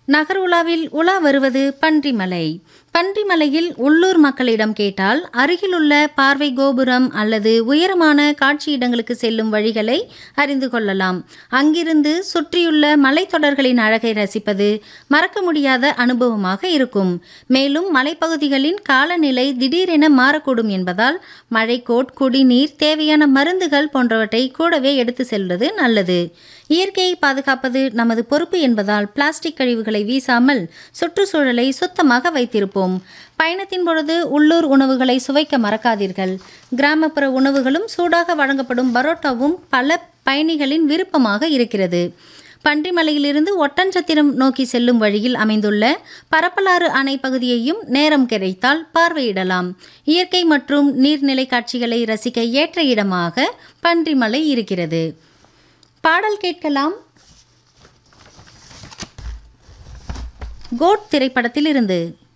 நகர் உலாவில் உலா வருவது பன்றிமலை பன்றிமலையில் உள்ளூர் மக்களிடம் கேட்டால் அருகிலுள்ள பார்வை கோபுரம் அல்லது உயரமான காட்சியிடங்களுக்கு செல்லும் வழிகளை அறிந்து கொள்ளலாம் அங்கிருந்து சுற்றியுள்ள மலைத்தொடர்களின் அழகை ரசிப்பது மறக்க முடியாத அனுபவமாக இருக்கும் மேலும் மலைப்பகுதிகளின் காலநிலை திடீரென மாறக்கூடும் என்பதால் மழைக்கோட் குடிநீர் தேவையான மருந்துகள் போன்றவற்றை கூடவே எடுத்து செல்வது நல்லது இயற்கையை பாதுகாப்பது நமது பொறுப்பு என்பதால் பிளாஸ்டிக் கழிவுகளை வீசாமல் சுற்றுச்சூழலை சுத்தமாக வைத்திருப்போம் பயணத்தின் பொழுது உள்ளூர் உணவுகளை சுவைக்க மறக்காதீர்கள் கிராமப்புற உணவுகளும் சூடாக வழங்கப்படும் பரோட்டாவும் பல பயணிகளின் விருப்பமாக இருக்கிறது பன்றிமலையிலிருந்து ஒட்டன்சத்திரம் நோக்கி செல்லும் வழியில் அமைந்துள்ள பரப்பலாறு அணை பகுதியையும் நேரம் கிடைத்தால் பார்வையிடலாம் இயற்கை மற்றும் நீர்நிலை காட்சிகளை ரசிக்க ஏற்ற இடமாக பன்றிமலை இருக்கிறது பாடல் கேட்கலாம் கோட் திரைப்படத்திலிருந்து